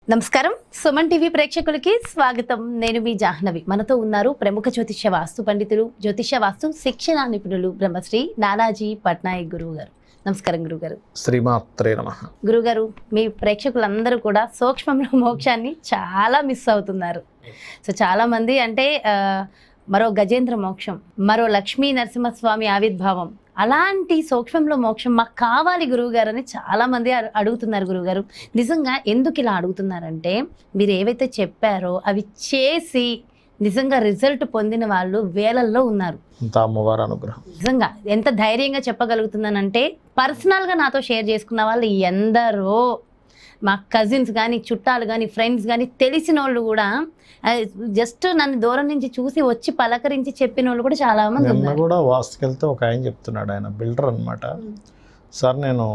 నమస్కారం సుమన్ టీవీ ప్రేక్షకులకి స్వాగతం నేను మీ జాహ్నవి మనతో ఉన్నారు ప్రముఖ జ్యోతిష్య వాస్తు పండితులు జ్యోతిష్య వాస్తు శిక్షణ నిపుణులు బ్రహ్మశ్రీ నానాజీ పట్నాయక్ గురువు గారు నమస్కారం గురుగారు శ్రీమాత్రే నమ గురుగారు మీ ప్రేక్షకులందరూ కూడా సూక్ష్మంలో మోక్షాన్ని చాలా మిస్ అవుతున్నారు సో చాలా మంది అంటే ఆ, మరో గజేంద్ర మోక్షం మరో లక్ష్మీ నరసింహస్వామి ఆవిర్భావం అలాంటి సూక్ష్మంలో మోక్షం మాకు కావాలి గురువుగారు అని చాలా మంది అడు- అడుగుతున్నారు గురువుగారు నిజంగా ఎందుకు ఇలా అడుగుతున్నారంటే మీరు ఏవైతే చెప్పారో అవి చేసి నిజంగా రిజల్ట్ పొందిన వాళ్ళు వేలల్లో ఉన్నారు అంత అమ్మవారి అనుగ్రహం నిజంగా ఎంత ధైర్యంగా చెప్పగలుగుతున్నానంటే పర్సనల్గా నాతో షేర్ చేసుకున్న వాళ్ళు ఎందరో మా కజిన్స్ కానీ చుట్టాలు కానీ ఫ్రెండ్స్ కానీ తెలిసిన వాళ్ళు కూడా జస్ట్ నన్ను దూరం నుంచి చూసి వచ్చి పలకరించి చెప్పిన వాళ్ళు కూడా చాలా మంది నిన్న ఉన్నారు కూడా వాస్తుకెళ్తే ఒక ఆయన చెప్తున్నాడు ఆయన బిల్డర్ అనమాట సార్ నేను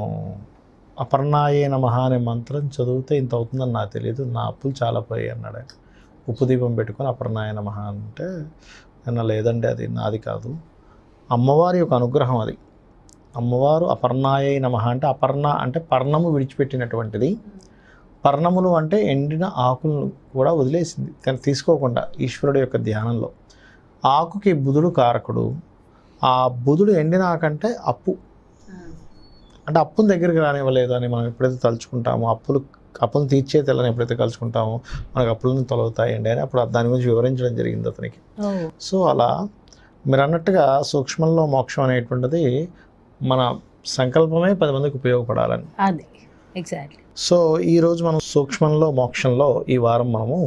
అపర్ణాయే నమః అనే మంత్రం చదివితే ఇంత అవుతుందని నాకు తెలియదు నా అప్పులు చాలా పోయాయి అన్నాడు ఆయన ఉప్పు దీపం పెట్టుకొని అపర్ణాయ నమః అంటే నిన్న లేదండి అది నాది కాదు అమ్మవారి యొక్క అనుగ్రహం అది అమ్మవారు అపర్ణాయే నమః అంటే అపర్ణ అంటే పర్ణము విడిచిపెట్టినటువంటిది పర్ణములు అంటే ఎండిన ఆకులను కూడా వదిలేసింది కానీ తీసుకోకుండా ఈశ్వరుడు యొక్క ధ్యానంలో ఆకుకి బుధుడు కారకుడు ఆ బుధుడు ఎండిన ఆకంటే అప్పు అంటే అప్పుని దగ్గరికి రానివ్వలేదు అని మనం ఎప్పుడైతే తలుచుకుంటామో అప్పులు అప్పులు తీర్చే తెల్లని ఎప్పుడైతే కలుసుకుంటామో మనకు అప్పులను తొలగుతాయండి అని అప్పుడు దాని గురించి వివరించడం జరిగింది అతనికి ఓ, సో అలా మీరు అన్నట్టుగా సూక్ష్మంలో మోక్షం అనేటువంటిది మన సంకల్పమే పది మందికి ఉపయోగపడాలని అది ఎగ్జాక్ట్లీ సో ఈరోజు మనం సూక్ష్మంలో మోక్షంలో ఈ వారం మనము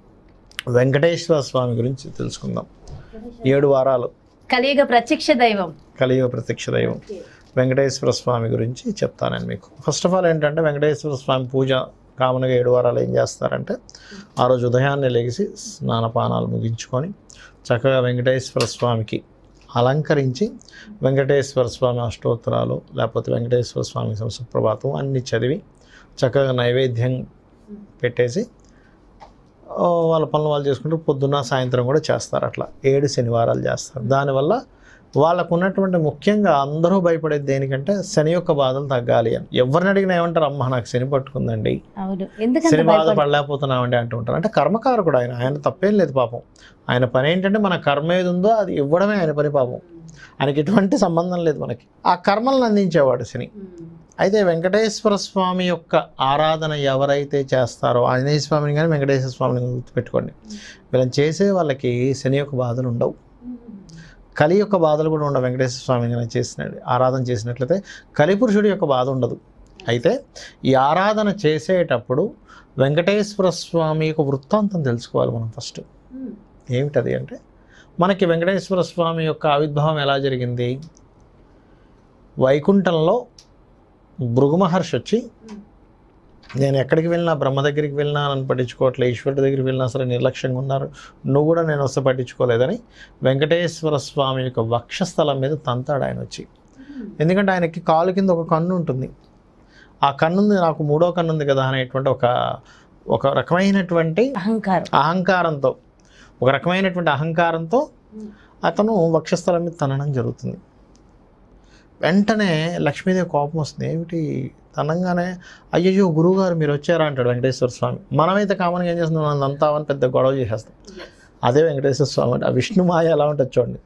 వెంకటేశ్వర స్వామి గురించి తెలుసుకుందాం ఏడు వారాలు కలియుగ ప్రత్యక్ష దైవం కలియుగ ప్రత్యక్ష దైవం వెంకటేశ్వర స్వామి గురించి చెప్తానండి మీకు ఫస్ట్ ఆఫ్ ఆల్ ఏంటంటే వెంకటేశ్వర స్వామి పూజ కామన్గా ఏడు వారాలు ఏం చేస్తారంటే ఆ రోజు ఉదయాన్నే లెగిసి స్నానపానాలు ముగించుకొని చక్కగా వెంకటేశ్వర స్వామికి అలంకరించి వెంకటేశ్వర స్వామి అష్టోత్తరాలు లేకపోతే వెంకటేశ్వర స్వామి సుప్రభాతం అన్ని చదివి చక్కగా నైవేద్యం పెట్టేసి ఆ, వాళ్ళ పనులు వాళ్ళు చేసుకుంటూ పొద్దున్న సాయంత్రం కూడా చేస్తారు అట్లా ఏడు శనివారాలు చేస్తారు దానివల్ల వాళ్ళకు ఉన్నటువంటి ముఖ్యంగా అందరూ భయపడేది దేనికంటే శని యొక్క బాధలు తగ్గాలి అని ఎవరిని అడిగినా ఏమంటారు అమ్మ నాకు శని పట్టుకుందండి అవును ఎందుకంటే శని బాధ భయపడ పడలేకపోతున్నామండి అంటూ ఉంటారు అంటే కర్మకారకుడు ఆయన ఆయన తప్పేం లేదు పాపం ఆయన పని ఏంటంటే మన కర్మ ఏది ఉందో అది ఇవ్వడమే ఆయన పని పాపం ఆయనకి ఎటువంటి సంబంధం లేదు మనకి ఆ కర్మలను అందించేవాడు శని అయితే వెంకటేశ్వర స్వామి యొక్క ఆరాధన ఎవరైతే చేస్తారో ఆంజనేయ స్వామిని కానీ వెంకటేశ్వర స్వామిని గుర్తుపెట్టుకోండి వీళ్ళని చేసే వాళ్ళకి శని యొక్క బాధలు ఉండవు కలి యొక్క బాధలు కూడా ఉండవు వెంకటేశ్వర స్వామిని కానీ చేసిన ఆరాధన చేసినట్లయితే కలిపురుషుడి యొక్క బాధ ఉండదు అయితే ఈ ఆరాధన చేసేటప్పుడు వెంకటేశ్వర స్వామి యొక్క వృత్తాంతం తెలుసుకోవాలి మనం ఫస్ట్ ఏమిటది అంటే మనకి వెంకటేశ్వర స్వామి యొక్క ఆవిర్భావం ఎలా జరిగింది వైకుంఠంలో భృగు మహర్షి వచ్చి నేను ఎక్కడికి వెళ్ళినా బ్రహ్మ దగ్గరికి వెళ్ళినా నన్ను పట్టించుకోవట్లే ఈశ్వరుడి దగ్గరికి వెళ్ళినా సరే నిర్లక్ష్యంగా ఉన్నారు నువ్వు కూడా నేను వస్తే పట్టించుకోలేదని వెంకటేశ్వర స్వామి యొక్క వక్షస్థలం మీద తంతాడు ఆయన వచ్చి ఎందుకంటే ఆయనకి కాలు కింద ఒక కన్ను ఉంటుంది ఆ కన్ను ఉంది నాకు మూడో కన్ను ఉంది కదా అనేటువంటి ఒక ఒక రకమైనటువంటి అహంకారం అహంకారంతో ఒక రకమైనటువంటి అహంకారంతో అతను వక్షస్థలం మీద తనడం జరుగుతుంది వెంటనే లక్ష్మీదేవి కోపం వస్తుంది ఏమిటి తనంగానే అయ్యయ్యో గురువుగారు మీరు వచ్చారా అంటాడు వెంకటేశ్వర స్వామి మనమైతే కామన్గా ఏం చేస్తున్నాం నన్ను అంతావని పెద్ద గొడవ చేసేస్తాం అదే వెంకటేశ్వర స్వామి అంటే ఆ విష్ణు మాయ ఎలా ఉంటుంది చూడండి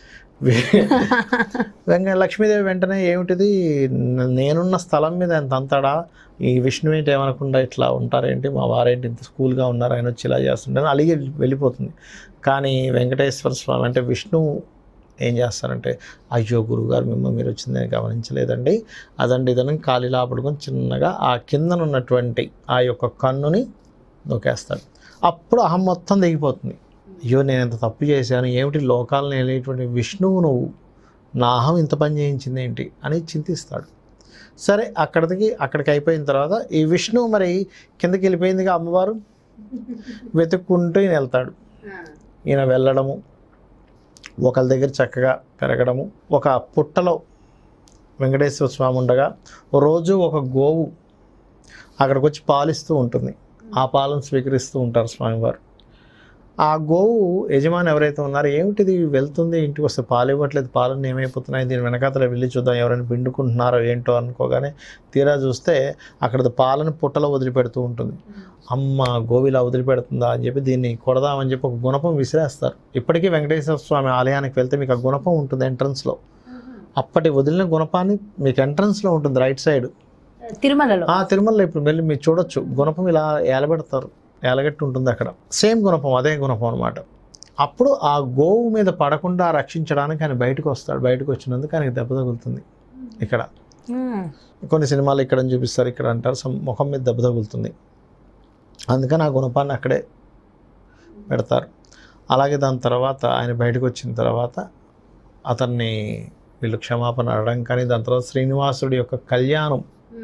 వెంక లక్ష్మీదేవి వెంటనే ఏమిటిది న- నేనున్న స్థలం మీద ఎంత అంతాడా ఈ విష్ణు ఏంటి ఏమనకుండా ఇట్లా ఉంటారేంటి మా వారేంటి ఇంత స్కూల్గా ఉన్నారు ఆయన వచ్చి ఇలా చేస్తుంటారు అలిగి వెళ్ళిపోతుంది కానీ వెంకటేశ్వర స్వామి అంటే విష్ణు ఏం చేస్తారంటే అయ్యో గురువుగారు మిమ్మల్ని మీరు వచ్చిందని గమనించలేదండి అదండి ఇదని కాలిలా పడుకొని చిన్నగా ఆ కిందనున్నటువంటి ఆ యొక్క కన్నుని నొక్కేస్తాడు అప్పుడు అహం మొత్తం దిగిపోతుంది అయ్యో నేను ఎంత తప్పు చేశాను ఏమిటి లోకాలను వెళ్ళేటువంటి విష్ణువు నువ్వు నా అహం ఇంత పని చేయించింది ఏంటి అని చింతిస్తాడు సరే అక్కడికి అక్కడికి అయిపోయిన తర్వాత ఈ విష్ణువు మరి కిందకి వెళ్ళిపోయిందిగా అమ్మవారు వెతుక్కుంటూ ఈయన వెళ్తాడు ఈయన వెళ్ళడము ఒకరి దగ్గర చక్కగా పెరగడము ఒక పుట్టలో వెంకటేశ్వర స్వామి ఉండగా రోజు ఒక గోవు అక్కడికి వచ్చి పాలిస్తూ ఉంటుంది ఆ పాలను స్వీకరిస్తూ ఉంటారు స్వామివారు ఆ గోవు యజమాని ఎవరైతే ఉన్నారో ఏమిటిది వెళ్తుంది ఇంటికి వస్తే పాలు ఇవ్వట్లేదు పాలన్నీ ఏమైపోతున్నాయి దీని వెనకాతల వెళ్ళి చూద్దాం ఎవరైనా పిండుకుంటున్నారో ఏంటో అనుకోగానే తీరా చూస్తే అక్కడ పాలను పుట్టలో వదిలిపెడుతూ ఉంటుంది అమ్మ గోవిలా వదిలిపెడుతుందా అని చెప్పి దీన్ని కొడదామని చెప్పి ఒక గుణపం విసిరేస్తారు ఇప్పటికీ వెంకటేశ్వర స్వామి ఆలయానికి వెళ్తే మీకు ఆ గుణపం ఉంటుంది ఎంట్రన్స్లో అప్పటి వదిలిన గుణపాన్ని మీకు ఎంట్రన్స్లో ఉంటుంది రైట్ సైడ్ తిరుమలలో ఆ తిరుమలలో ఇప్పుడు వెళ్ళి మీరు చూడొచ్చు గుణపం ఇలా ఏలబెడతారు ఏలగట్టి ఉంటుంది అక్కడ సేమ్ గుణపం అదే గుణపం అనమాట అప్పుడు ఆ గోవు మీద పడకుండా రక్షించడానికి ఆయన బయటకు వస్తాడు బయటకు వచ్చినందుకు ఆయనకి దెబ్బ తగులుతుంది ఇక్కడ మ్మ్. కొన్ని సినిమాలు ఇక్కడ అని చూపిస్తారు ఇక్కడ అంటారు some ముఖం మీద దెబ్బ తగులుతుంది అందుకని ఆ గుణపాన్ని అక్కడే పెడతారు అలాగే దాని తర్వాత ఆయన బయటకు వచ్చిన తర్వాత అతన్ని వీళ్ళు క్షమాపణ అడగడం కానీ దాని తర్వాత శ్రీనివాసుడి యొక్క కళ్యాణం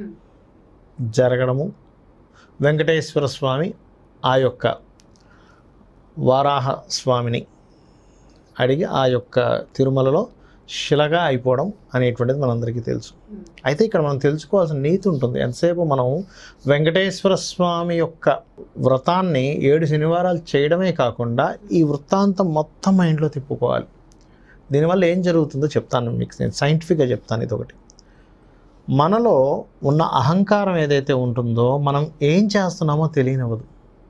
జరగడము వెంకటేశ్వర స్వామి ఆ యొక్క వారాహ స్వామిని అడిగి ఆ యొక్క తిరుమలలో శిలగా అయిపోవడం అనేటువంటిది మనందరికీ తెలుసు అయితే ఇక్కడ మనం తెలుసుకోవాల్సిన నీతి ఉంటుంది ఎంతసేపు మనం వెంకటేశ్వర స్వామి యొక్క వ్రతాన్ని ఏడు శనివారాలు చేయడమే కాకుండా ఈ వృత్తాంతం మొత్తం మైండ్లో తిప్పుకోవాలి దీనివల్ల ఏం జరుగుతుందో చెప్తాను మీకు నేను సైంటిఫిక్గా చెప్తాను ఇది ఒకటి మనలో ఉన్న అహంకారం ఏదైతే ఉంటుందో మనం ఏం చేస్తున్నామో తెలియనివ్వదు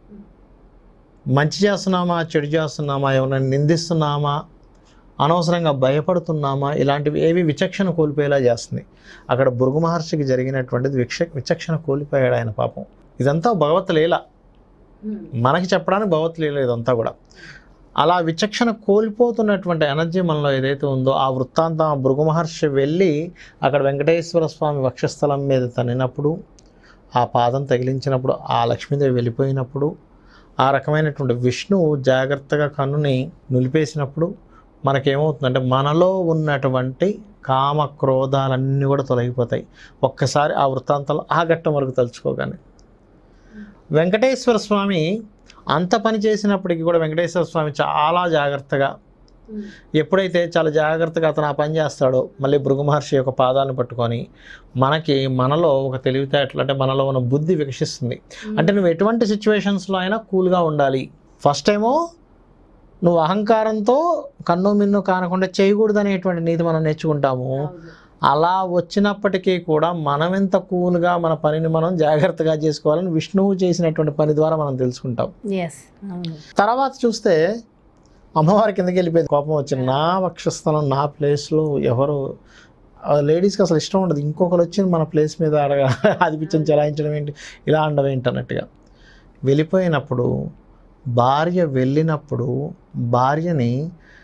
మంచి చేస్తున్నామా చెడు చేస్తున్నామా ఏమైనా నిందిస్తున్నామా అనవసరంగా భయపడుతున్నామా ఇలాంటివి ఏవి విచక్షణ కోల్పోయేలా చేస్తుంది అక్కడ భృగు మహర్షికి జరిగినటువంటిది విక్ష విచక్షణ కోల్పోయాడు ఆయన పాపం ఇదంతా భగవత్ లీల మనకి చెప్పడానికి భగవత్ లీల ఇదంతా కూడా అలా విచక్షణ కోల్పోతున్నటువంటి ఎనర్జీ మనలో ఏదైతే ఉందో ఆ వృత్తాంతం ఆ భృగు మహర్షి వెళ్ళి అక్కడ వెంకటేశ్వర స్వామి వక్షస్థలం మీద తన్నినప్పుడు ఆ పాదం తగిలించినప్పుడు ఆ లక్ష్మీదేవి వెళ్ళిపోయినప్పుడు ఆ రకమైనటువంటి విష్ణువు జాగ్రత్తగా కన్నుని నిలిపేసినప్పుడు మనకేమవుతుందంటే మనలో ఉన్నటువంటి కామ క్రోధాలన్నీ కూడా తొలగిపోతాయి ఒక్కసారి ఆ వృత్తాంతంలో ఆ ఘట్టం వరకు తలుచుకోగానే వెంకటేశ్వర స్వామి అంత పని చేసినప్పటికీ కూడా వెంకటేశ్వర స్వామి చాలా జాగ్రత్తగా ఎప్పుడైతే చాలా జాగ్రత్తగా అతను ఆ పని చేస్తాడో మళ్ళీ భృగు మహర్షి యొక్క పాదాలను పట్టుకొని మనకి మనలో ఒక తెలివితేటలు అంటే మనలో ఉన్న బుద్ధి వికసిస్తుంది అంటే నువ్వు ఎటువంటి సిచ్యువేషన్స్లో అయినా కూల్గా ఉండాలి ఫస్ట్ ఏమో నువ్వు అహంకారంతో కన్ను మిన్ను కానకుండా చేయకూడదు అనేటువంటి నీతి మనం నేర్చుకుంటాము అలా వచ్చినప్పటికీ కూడా మనం ఎంత కూల్గా మన పనిని మనం జాగ్రత్తగా చేసుకోవాలని విష్ణువు చేసినటువంటి పని ద్వారా మనం తెలుసుకుంటాం ఎస్ అవును తర్వాత చూస్తే అమ్మవారి కిందకి వెళ్ళిపోయింది కోపం వచ్చింది నా వక్షస్థలం నా ప్లేస్లో ఎవరు లేడీస్కి అసలు ఇష్టం ఉండదు ఇంకొకరు వచ్చి మన ప్లేస్ మీద అడగ ఆధిపత్యం చెలాయించడం ఏంటి ఇలా అనడం ఏంటి అన్నట్టుగా వెళ్ళిపోయినప్పుడు భార్య వెళ్ళినప్పుడు భార్యని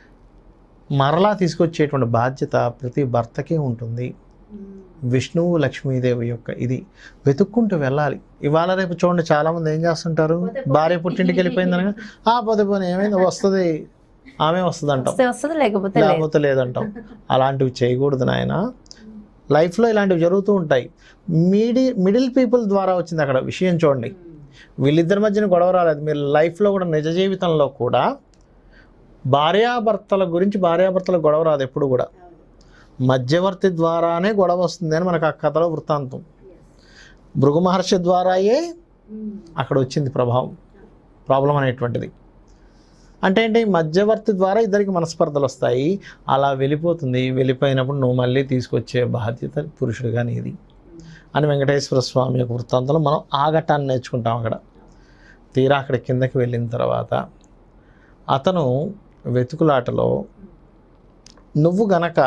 మరలా తీసుకొచ్చేటువంటి బాధ్యత ప్రతి భర్తకి ఉంటుంది విష్ణువు లక్ష్మీదేవి యొక్క ఇది వెతుక్కుంటూ వెళ్ళాలి ఇవాళ రేపు చూడండి చాలామంది ఏం చేస్తుంటారు భార్య పుట్టింటికి వెళ్ళిపోయిందనగా ఆ పోతే పోనీ ఏమైంది వస్తుంది ఆమె వస్తుంది అంటాం వస్తే వస్తుంది లేకపోతే లేదు లేకపోతే లేదంటాం అలాంటివి చేయకూడదు నాయన లైఫ్లో ఇలాంటివి జరుగుతూ ఉంటాయి మీడి మిడిల్ పీపుల్ ద్వారా వచ్చింది అక్కడ విషయం చూడండి వీళ్ళిద్దరి మధ్యన గొడవ రాలేదు మీరు లైఫ్లో కూడా నిజ జీవితంలో కూడా భార్యాభర్తల గురించి భార్యాభర్తల గొడవ రాదు ఎప్పుడు కూడా మధ్యవర్తి ద్వారానే గొడవ వస్తుంది అని మనకు ఆ కథలో వృత్తాంతం భృగు మహర్షి ద్వారాయే అక్కడ వచ్చింది ప్రభావం ప్రాబ్లం అనేటువంటిది అంటే ఏంటి మధ్యవర్తి ద్వారా ఇద్దరికి మనస్పర్ధలు వస్తాయి అలా వెళ్ళిపోతుంది వెళ్ళిపోయినప్పుడు నువ్వు మళ్ళీ తీసుకొచ్చే బాధ్యత పురుషుడిగా నీది అని వెంకటేశ్వర స్వామి యొక్క వృత్తాంతంలో మనం ఆ ఘట్టాన్ని నేర్చుకుంటాం అక్కడ తీరా అక్కడ కిందకి వెళ్ళిన తర్వాత అతను వెతుకులాటలో నువ్వు గనక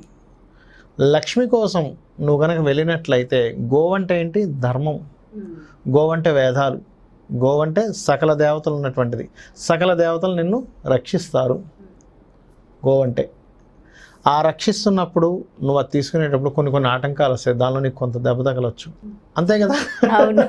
లక్ష్మి కోసం నువ్వు గనక వెళ్ళినట్లయితే గోవంటే ఏంటి ధర్మం గోవంటే వేదాలు గోవంటే సకల దేవతలు ఉన్నటువంటిది సకల దేవతలు నిన్ను రక్షిస్తారు గోవంటే ఆ రక్షిస్తున్నప్పుడు నువ్వు అది తీసుకునేటప్పుడు కొన్ని కొన్ని ఆటంకాలు వస్తాయి దానిలో నీకు కొంత దెబ్బ తగలొచ్చు అంతే కదా అవును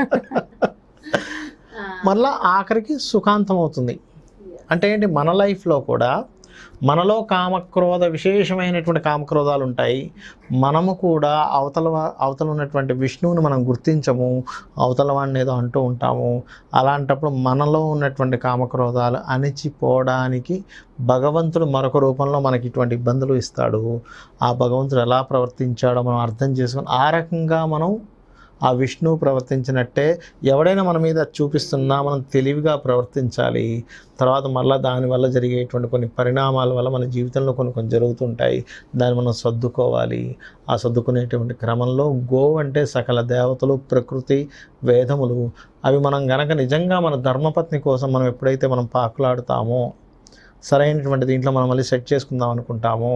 మళ్ళా ఆఖరికి సుఖాంతం అవుతుంది అంటే ఏంటి మన లైఫ్లో కూడా మనలో కామక్రోధ విశేషమైనటువంటి కామక్రోధాలు ఉంటాయి మనము కూడా అవతల వా- అవతల ఉన్నటువంటి విష్ణువుని మనం గుర్తించము అవతల వాడిని ఏదో అంటూ ఉంటాము అలాంటప్పుడు మనలో ఉన్నటువంటి కామక్రోధాలు అణిచిపోవడానికి భగవంతుడు మరొక రూపంలో మనకి ఇటువంటి ఇబ్బందులు ఇస్తాడు ఆ భగవంతుడు ఎలా ప్రవర్తించాడో మనం అర్థం చేసుకొని ఆ రకంగా మనం ఆ విష్ణువు ప్రవర్తించినట్టే ఎవడైనా మన మీద చూపిస్తున్నా మనం తెలివిగా ప్రవర్తించాలి తర్వాత మళ్ళీ దానివల్ల జరిగేటువంటి కొన్ని పరిణామాల వల్ల మన జీవితంలో కొన్ని కొన్ని జరుగుతుంటాయి దాన్ని మనం సర్దుకోవాలి ఆ సర్దుకునేటువంటి క్రమంలో గో అంటే సకల దేవతలు ప్రకృతి వేదములు అవి మనం గనక నిజంగా మన ధర్మపత్ని కోసం మనం ఎప్పుడైతే మనం పాకులాడుతామో సరైనటువంటి దీంట్లో మనం మళ్ళీ సెట్ చేసుకుందాం అనుకుంటామో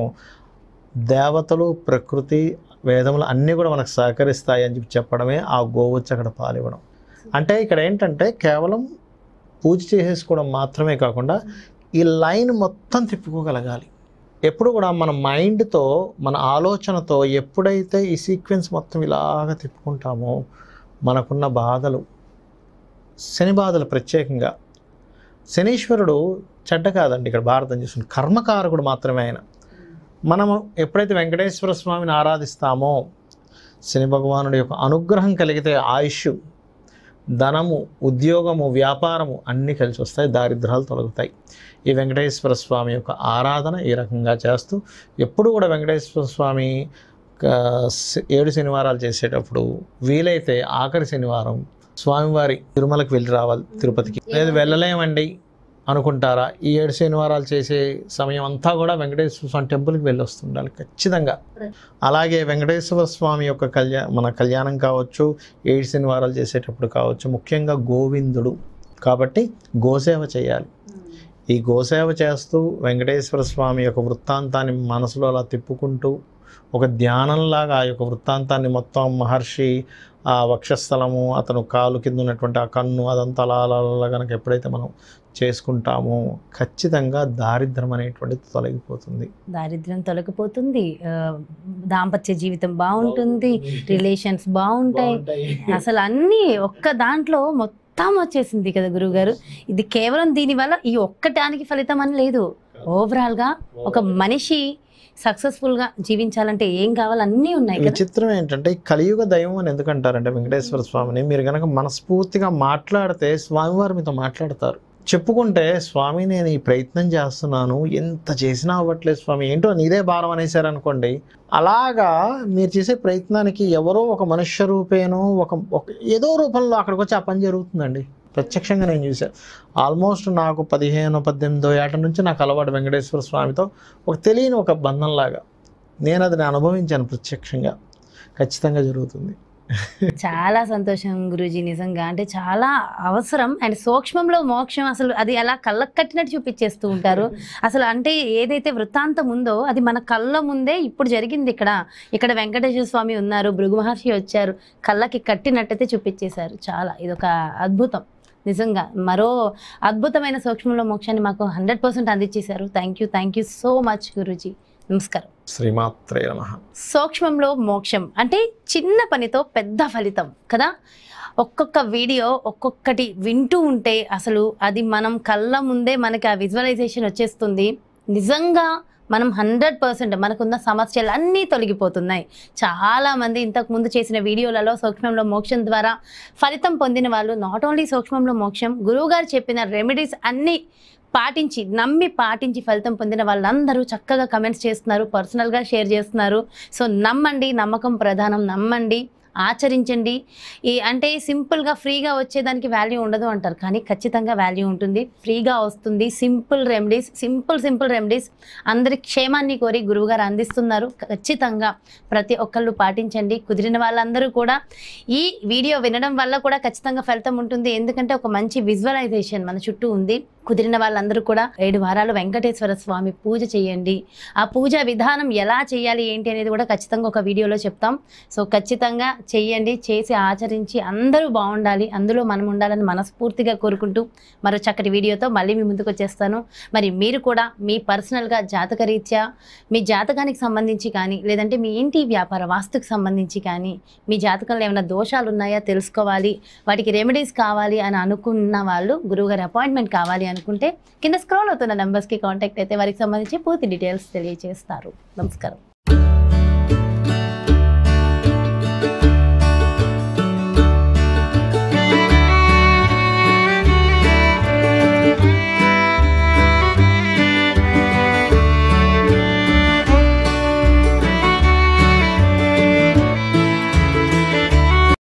దేవతలు ప్రకృతి వేదములు అన్నీ కూడా మనకు సహకరిస్తాయి అని చెప్పి చెప్పడమే ఆ గోవచ్చి అక్కడ పాలివ్వడం అంటే ఇక్కడ ఏంటంటే కేవలం పూజ చేసేసుకోవడం మాత్రమే కాకుండా ఈ లైన్ మొత్తం తిప్పుకోగలగాలి ఎప్పుడు కూడా మన మైండ్తో మన ఆలోచనతో ఎప్పుడైతే ఈ సీక్వెన్స్ మొత్తం ఇలాగ తిప్పుకుంటామో మనకున్న బాధలు శని బాధలు ప్రత్యేకంగా శనీశ్వరుడు చెడ్డ కాదండి ఇక్కడ భారతం చూసుకుంటే కర్మకారకుడు మాత్రమే ఆయన మనము ఎప్పుడైతే వెంకటేశ్వర స్వామిని ఆరాధిస్తామో శని భగవానుడి యొక్క అనుగ్రహం కలిగితే ఆయుష్ ధనము ఉద్యోగము వ్యాపారము అన్నీ కలిసి వస్తాయి దారిద్రాలు తొలగుతాయి ఈ వెంకటేశ్వర స్వామి యొక్క ఆరాధన ఈ రకంగా చేస్తూ ఎప్పుడు కూడా వెంకటేశ్వర స్వామి క- స- ఏడు శనివారాలు చేసేటప్పుడు వీలైతే ఆఖరి శనివారం స్వామివారి తిరుమలకి వెళ్ళి రావాలి తిరుపతికి లేదు వెళ్ళలేమండి అనుకుంటారా ఈ ఏడు శనివారాలు చేసే సమయం అంతా కూడా వెంకటేశ్వర స్వామి టెంపుల్కి వెళ్ళి వస్తుండాలి ఖచ్చితంగా అలాగే వెంకటేశ్వర స్వామి యొక్క కళ్యాణ మన కళ్యాణం కావచ్చు ఏడు శనివారాలు చేసేటప్పుడు కావచ్చు ముఖ్యంగా గోవిందుడు కాబట్టి గోసేవ చేయాలి ఈ గోసేవ చేస్తూ వెంకటేశ్వర స్వామి యొక్క వృత్తాంతాన్ని మనసులో అలా తిప్పుకుంటూ ఒక ధ్యానంలాగా ఆ యొక్క వృత్తాంతాన్ని మొత్తం మహర్షి ఆ వక్షస్థలము అతను కాలు కింద ఉన్నటువంటి ఆ కన్ను అదంతా అలా అలా అలా కనుక ఎప్పుడైతే మనం చేసుకుంటామో ఖచ్చితంగా దారిద్రం అనేటువంటిది తొలగిపోతుంది దారిద్ర్యం తొలగిపోతుంది ఆ, దాంపత్య జీవితం బాగుంటుంది రిలేషన్స్ బాగుంటాయి అసలు అన్నీ ఒక్క దాంట్లో మొత్తం వచ్చేసింది కదా గురువుగారు ఇది కేవలం దీనివల్ల ఈ ఒక్కటానికి ఫలితం అని లేదు ఓవరాల్గా ఒక మనిషి సక్సెస్ఫుల్గా జీవించాలంటే ఏం కావాలి అన్నీ ఉన్నాయి కదా విచిత్రం ఏంటంటే ఈ కలియుగ దైవం అని ఎందుకంటారంటే వెంకటేశ్వర స్వామిని మీరు కనుక మనస్ఫూర్తిగా మాట్లాడితే స్వామివారు మీతో మాట్లాడతారు చెప్పుకుంటే స్వామి నేను ఈ ప్రయత్నం చేస్తున్నాను ఎంత చేసినా అవ్వట్లేదు స్వామి ఏంటో నీదే భారం అనేసారు అనుకోండి అలాగా మీరు చేసే ప్రయత్నానికి ఎవరో ఒక మనుష్య రూపేనో ఒక ఒక ఏదో రూపంలో అక్కడికి వచ్చి ఆ పని జరుగుతుందండి ప్రత్యక్షంగా నేను చూశాను ఆల్మోస్ట్ నాకు పదిహేను పద్దెనిమిదో ఏట నుంచి నాకు అలవాటు వెంకటేశ్వర స్వామితో ఒక తెలియని ఒక బంధంలాగా నేను అది నేను అనుభవించాను ప్రత్యక్షంగా ఖచ్చితంగా జరుగుతుంది చాలా సంతోషం గురూజీ నిజంగా అంటే చాలా అవసరం అండ్ సూక్ష్మంలో మోక్షం అసలు అది అలా కళ్ళకు కట్టినట్టు చూపించేస్తూ ఉంటారు అసలు అంటే ఏదైతే వృత్తాంతం ఉందో అది మన కళ్ళ ముందే ఇప్పుడు జరిగింది ఇక్కడ ఇక్కడ వెంకటేశ్వర స్వామి ఉన్నారు భృగు మహర్షి వచ్చారు కళ్ళకి కట్టినట్టయితే చూపించేశారు చాలా ఇదొక అద్భుతం నిజంగా మరో అద్భుతమైన సూక్ష్మంలో మోక్షాన్ని మాకు హండ్రెడ్ పర్సెంట్ అందించేశారు thank you thank you so much గురూజీ నమస్కారం శ్రీమాత్రే నమ సూక్ష్మంలో మోక్షం అంటే చిన్న పనితో పెద్ద ఫలితం కదా ఒక్కొక్క వీడియో ఒక్కొక్కటి వింటూ ఉంటే అసలు అది మనం కళ్ళ ముందే మనకి ఆ విజువలైజేషన్ వచ్చేస్తుంది నిజంగా మనం హండ్రెడ్ పర్సెంట్ మనకున్న సమస్యలు అన్నీ తొలగిపోతున్నాయి చాలామంది ఇంతకు ముందు చేసిన వీడియోలలో సూక్ష్మంలో మోక్షం ద్వారా ఫలితం పొందిన వాళ్ళు నాట్ ఓన్లీ సూక్ష్మంలో మోక్షం గురువుగారు చెప్పిన రెమెడీస్ అన్నీ పాటించి నమ్మి పాటించి ఫలితం పొందిన వాళ్ళందరూ చక్కగా కమెంట్స్ చేస్తున్నారు పర్సనల్గా షేర్ చేస్తున్నారు సో నమ్మండి నమ్మకం ప్రధానం నమ్మండి ఆచరించండి ఈ అంటే సింపుల్గా ఫ్రీగా వచ్చేదానికి వాల్యూ ఉండదు అంటారు కానీ ఖచ్చితంగా వాల్యూ ఉంటుంది ఫ్రీగా వస్తుంది simple remedies simple simple remedies అందరి క్షేమాన్ని కోరి గురువుగారు అందిస్తున్నారు ఖచ్చితంగా ప్రతి ఒక్కళ్ళు పాటించండి కుదిరిన వాళ్ళందరూ కూడా ఈ వీడియో వినడం వల్ల కూడా ఖచ్చితంగా ఫలితం ఉంటుంది ఎందుకంటే ఒక మంచి విజువలైజేషన్ మన చుట్టూ ఉంది కుదిరిన వాళ్ళందరూ కూడా ఏడు వారాలు వెంకటేశ్వర స్వామి పూజ చేయండి ఆ పూజ విధానం ఎలా చేయాలి ఏంటి అనేది కూడా ఖచ్చితంగా ఒక వీడియోలో చెప్తాం సో ఖచ్చితంగా చెయ్యండి చేసి ఆచరించి అందరూ బాగుండాలి అందులో మనం ఉండాలని మనస్ఫూర్తిగా కోరుకుంటూ మరో చక్కటి వీడియోతో మళ్ళీ మీ ముందుకు వచ్చేస్తాను మరి మీరు కూడా మీ పర్సనల్గా జాతక రీత్యా మీ జాతకానికి సంబంధించి కానీ లేదంటే మీ ఇంటి వ్యాపార వాస్తుకు సంబంధించి కానీ మీ జాతకంలో ఏమైనా దోషాలు ఉన్నాయా తెలుసుకోవాలి వాటికి రెమెడీస్ కావాలి అని అనుకున్న వాళ్ళు గురువుగారి అపాయింట్మెంట్ కావాలి అనుకుంటే కింద స్క్రోల్ అవుతున్న నెంబర్స్కి కాంటాక్ట్ అయితే వారికి సంబంధించి పూర్తి డీటెయిల్స్ తెలియజేస్తారు నమస్కారం